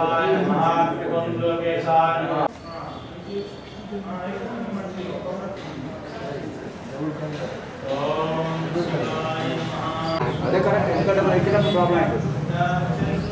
అదే కరెక్ట్ ఎందుకంటే మనం ఇచ్చినప్పుడు ప్రాబ్లం అవుతుంది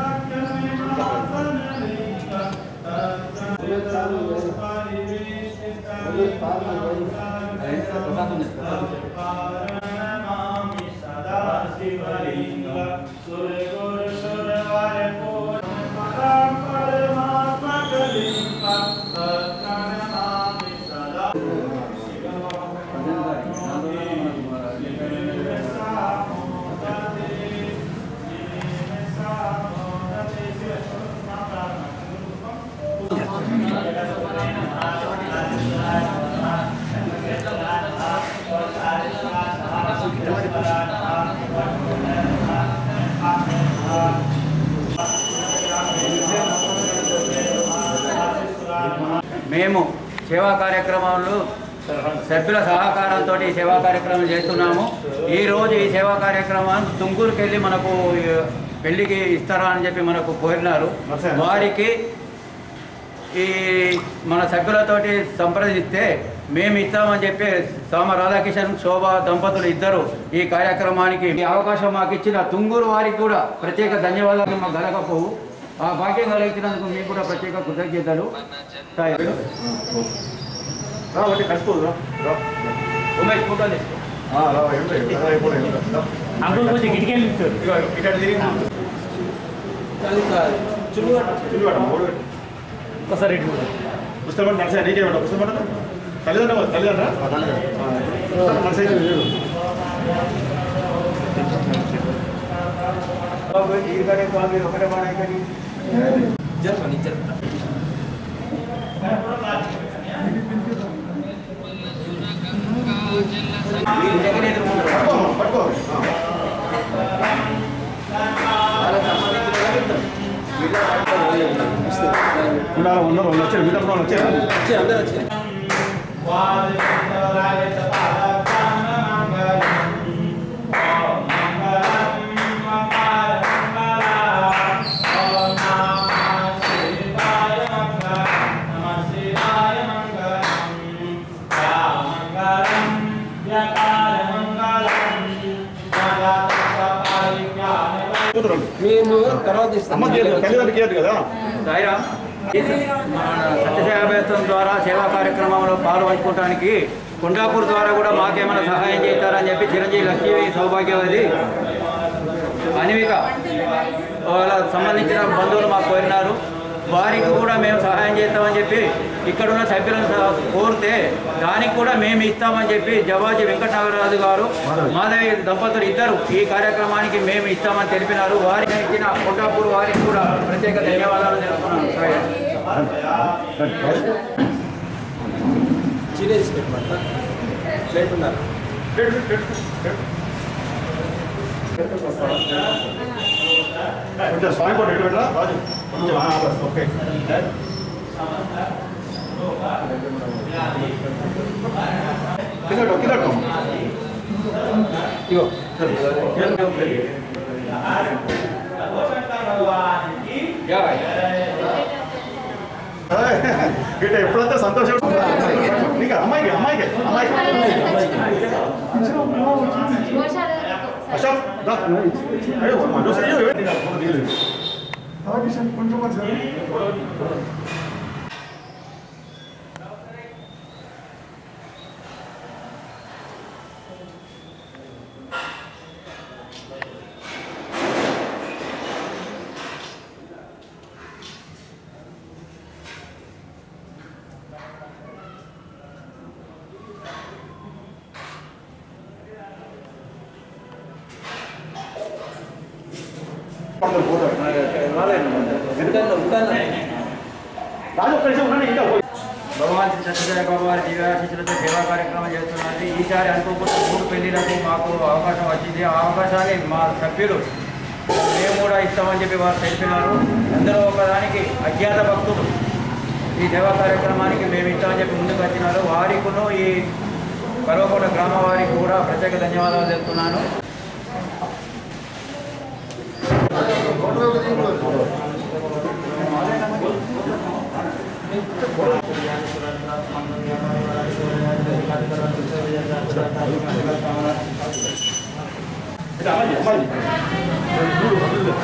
మేము సేవా కార్యక్రమాలు సభ్యుల సహకారంతో ఈ సేవా కార్యక్రమం చేస్తున్నాము ఈ రోజు ఈ సేవా కార్యక్రమం తుంగూరుకి వెళ్ళి మనకు ఈ పెళ్లికి ఇస్తారా అని చెప్పి మనకు కోరినారు వారికి ఈ మన సభ్యులతోటి సంప్రదిస్తే మేము ఇస్తామని చెప్పి సోమ రాధాకిషన్ శోభ దంపతులు ఇద్దరు ఈ కార్యక్రమానికి ఈ అవకాశం మాకు ఇచ్చిన తుంగూరు వారికి కూడా ప్రత్యేక ధన్యవాదాలు మాకు గలకపోవు ఆ భాగ్యం కలిగించినందుకు మీకు కూడా ప్రత్యేక కృతజ్ఞతలు సాయి. ఒకటి కలుసుకోదు ఉమేష్ ఫోటో తీసుకో. అంకుల్ కొంచెం గిటికెళ్ళి ఇక్కడ తిరిగి ఒకసారి ఇటు చూడు. పుస్తకం మనసే నీకే ఉంటా పుస్తకం తల్లిదండ్రులు తల్లిదండ్రా మనసే బాబు, ఈ కార్యక్రమం మీరు ఒకటే మాట ఇక్కడ వీరి దగ్గర ఎదుర్కొంటారు. పట్టుకో ఉండాలి ఉన్నారు వాళ్ళు వచ్చారు మిగతా వాళ్ళు వచ్చారు కూతురు మేము తర్వాత ఇస్తాం అమ్మ చేయదు తల్లిదండ్రులు చేయదు కదా సాయిరామ్ మన సత్యసేవాభేతం ద్వారా సేవా కార్యక్రమంలో పాల్పంచుకోవడానికి కొండాపూర్ ద్వారా కూడా మాకేమైనా సహాయం చేస్తారని చెప్పి చిరంజీవి లక్ష్మీ సౌభాగ్యవతి అనివిక వాళ్ళ సంబంధించిన బంధువులు మాకు కోరినారు వారికి కూడా మేము సహాయం చేస్తామని చెప్పి ఇక్కడున్న సభ్యులను సహా కోరితే దానికి కూడా మేము ఇస్తామని చెప్పి జవాజీ వెంకటనాగరాజు గారు మాధవి దంపతులు ఇద్దరు ఈ కార్యక్రమానికి మేము ఇస్తామని తెలిపినారు వారికి ఇచ్చిన కొండాపూర్ వారికి కూడా ప్రత్యేక ధన్యవాదాలు తెలుపుతున్నాను సాయి. చీనే తీసుకెళ్ళి ప్లేట్ ఉన్నారు కొంచెం స్వామి కూడా ఎటు పెట్టరా రాజు కొంచెం ఆ, బస్, ఓకే కింద పెట్టు, కింద పెట్టు. ఇగో గిట్ట ఎప్పుడంతా సంతోషం నీకు అమ్మాయికి అమ్మాయికి అమ్మాయికి అశోక్ రా. అయ్యో, మా జోసి, అయ్యో, ఏంటి? ఫోటో తీయలేదు. పక్కన ఫోటో. రాజు ఒక్క నిమిషం ఉండండి, ఇంకా పోయి. భగవాన్ శ్రీ సత్యసాయి బాబా వారి దివ్యాశిష్యులతో సేవా కార్యక్రమం చేస్తున్నది ఈసారి అనుకోకుండా మూడు పెళ్లిలకు మాకు అవకాశం వచ్చింది ఆ అవకాశాన్ని మా సభ్యులు మేము కూడా ఇస్తామని చెప్పి వారు తెలిపినారు అందరూ ఒకదానికి అజ్ఞాత భక్తులు ఈ సేవా కార్యక్రమానికి మేము ఇస్తామని చెప్పి ముందుకు వచ్చినారు వారికును ఈ కరవకోట గ్రామ వారికి కూడా ప్రత్యేక ధన్యవాదాలు తెలుపుతున్నాను అమ్మాయి చూడు వదిలేదు.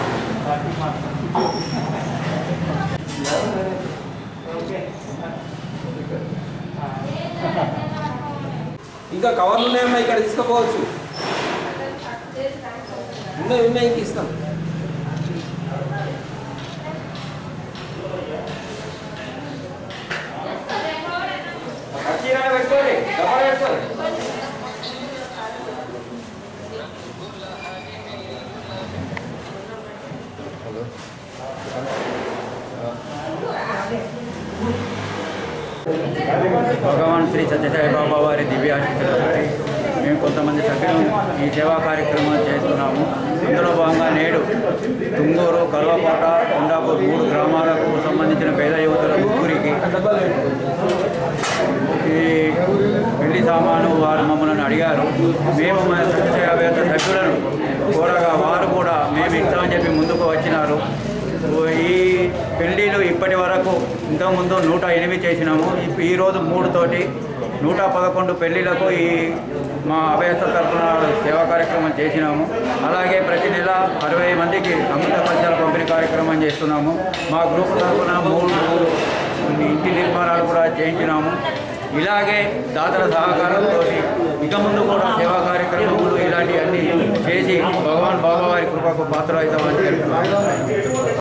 ఇంకా కవర్లు ఉన్నాయమ్మా ఇక్కడ తీసుకుపోవచ్చు ఉన్నాయి ఉన్నాయి ఇంక ఇస్తాం చీరలు పెట్టుకోండి డబ్బాలు పెట్టుకోండి భగవాన్ శ్రీ సత్యసాయి బాబా వారి దివ్యాశీస్సులతో మేము కొంతమంది సభ్యులు ఈ సేవా కార్యక్రమం చేస్తున్నాము అందులో భాగంగా నేడు తుంగూరు కల్వకోట కొండాపూర్ మూడు గ్రామాలకు సంబంధించిన పేద యువతుల ముగ్గురికి ఈ పెళ్లి సామాను వారు మమ్మల్ని అడిగారు మేము మా సత్యసాయి అభ్యర్థ సభ్యులను కోరగా వారు కూడా మేము ఇస్తామని చెప్పి ముందుకు వచ్చినారు ఈ పెళ్లిలు ఇప్పటి వరకు ఇంతకుముందు నూట ఎనిమిది చేసినాము ఇప్- ఈరోజు మూడు తోటి నూట పదకొండు పెళ్లిలకు ఈ మా అభ్యర్థ తరఫున సేవా కార్యక్రమం చేసినాము అలాగే ప్రతి నెల అరవై మందికి అమృత కలశాల పంపిణీ కార్యక్రమం చేస్తున్నాము మా గ్రూప్ తరఫున మూడు మూడు ఇంటి నిర్మాణాలు కూడా చేయించినాము ఇలాగే దాతల సహకారంతో ఇక ముందు కూడా సేవా కార్యక్రమములు ఇలాంటివన్నీ చేసి భగవాన్ బాబా వారి కృపకు పాత్ర అవుతామని తెలుపుతున్నాను